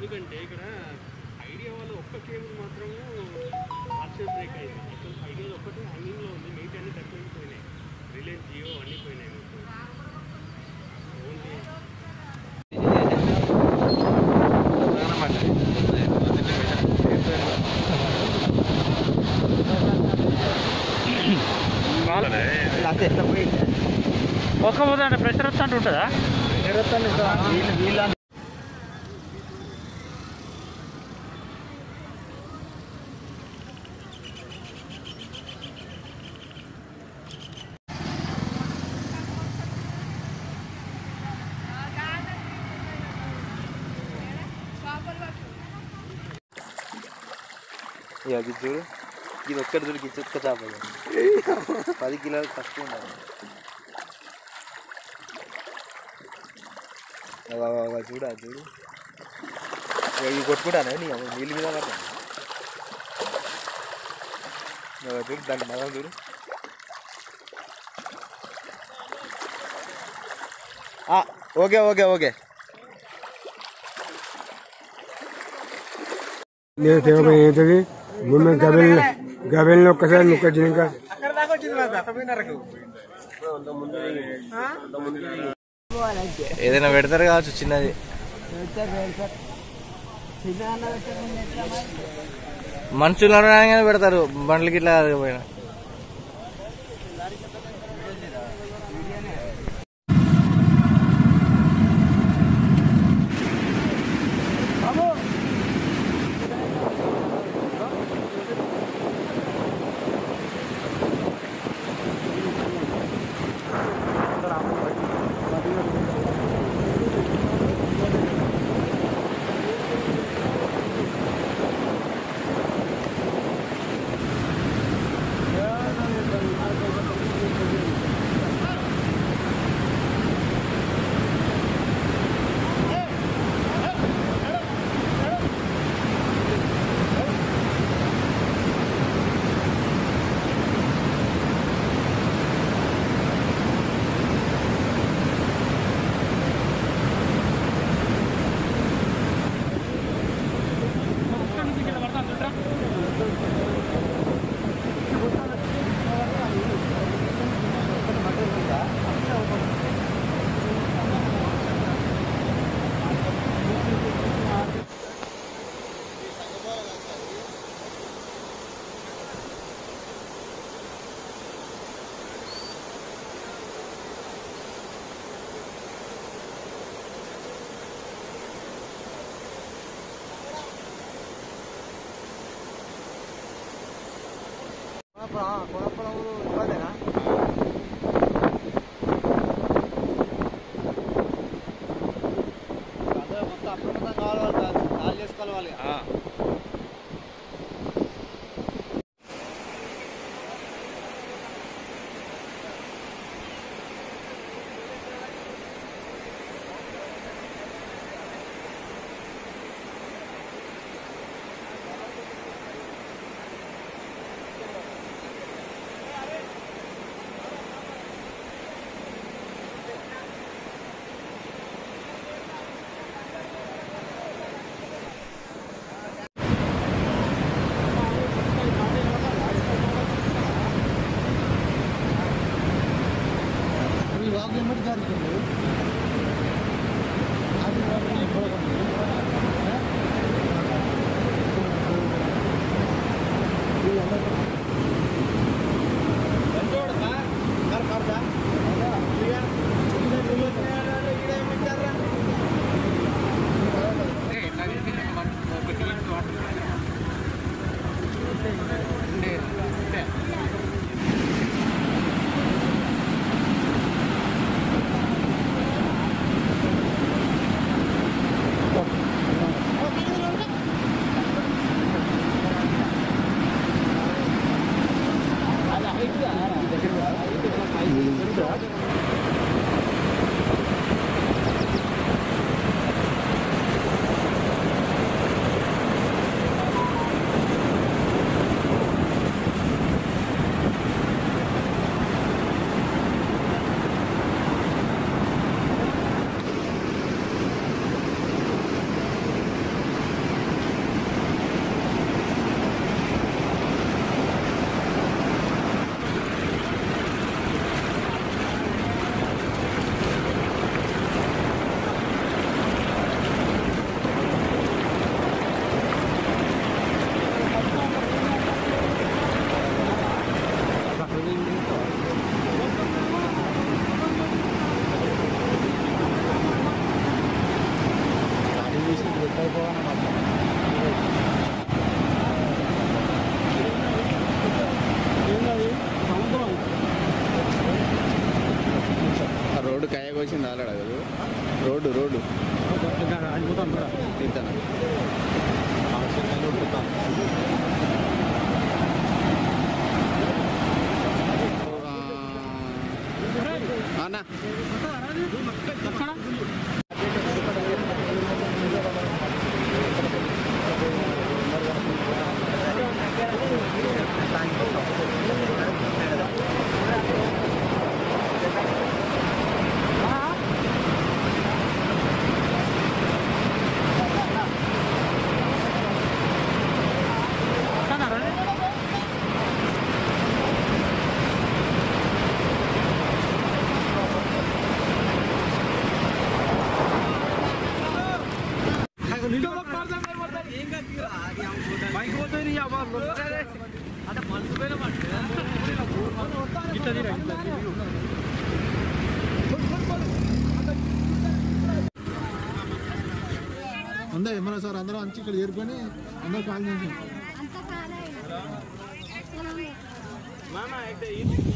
ఎందుకంటే ఇక్కడ ఐడియా వాళ్ళ ఒక్క కేబుల్ మాత్రం ఆర్చర్ బ్రేక్ అయింది యాక్చువల్ ఐడియా ఒక్కటే హ్యాంగింగ్లో ఉంది మిగతా అన్ని తక్కువైపోయినాయి రిలయన్స్ జియో అన్నీ పోయినాయి మొత్తం ఓన్లీ ఒక్క పోతే అంటే ప్రెషర్ వస్తా ఉంటుందా ఇక అది చూడు ఇది ఒక్కటి చూడు ఇది ఒక్క చేప ఇది. పది కిలోలు తక్కువ ఉండాలి అవ్వ, అవ్వ, అవ్వ, చూడు అది చూడు ఇక ఇవి కొట్టుకుంటానే నీ అమ్మ నీళ్ళు మీద పడతాను అవ్వ, చూడు దాని మగం చూడు ఆ, ఓకే ఓకే ఓకే నేను తేమ ఏంటది ముందు గబెల్ గబెల్ని ఒక్కసారి ముక్కొచ్చింది ఇంకా ఏదైనా పెడతారు కావచ్చు చిన్నది మనుషులు అనగానే పెడతారు బండ్లకి ఇట్లా కాదు పోయినా రోడ్డు కాయ కోసింది ఆలాడా కదా రోడ్డు రోడ్డు తింటాను అన్న అందరూ ఏమన్నా సార్ అందరూ అంచి ఇక్కడ చేరుకొని అందరూ కాల్ చేసి అంత కాలే మామ అయితే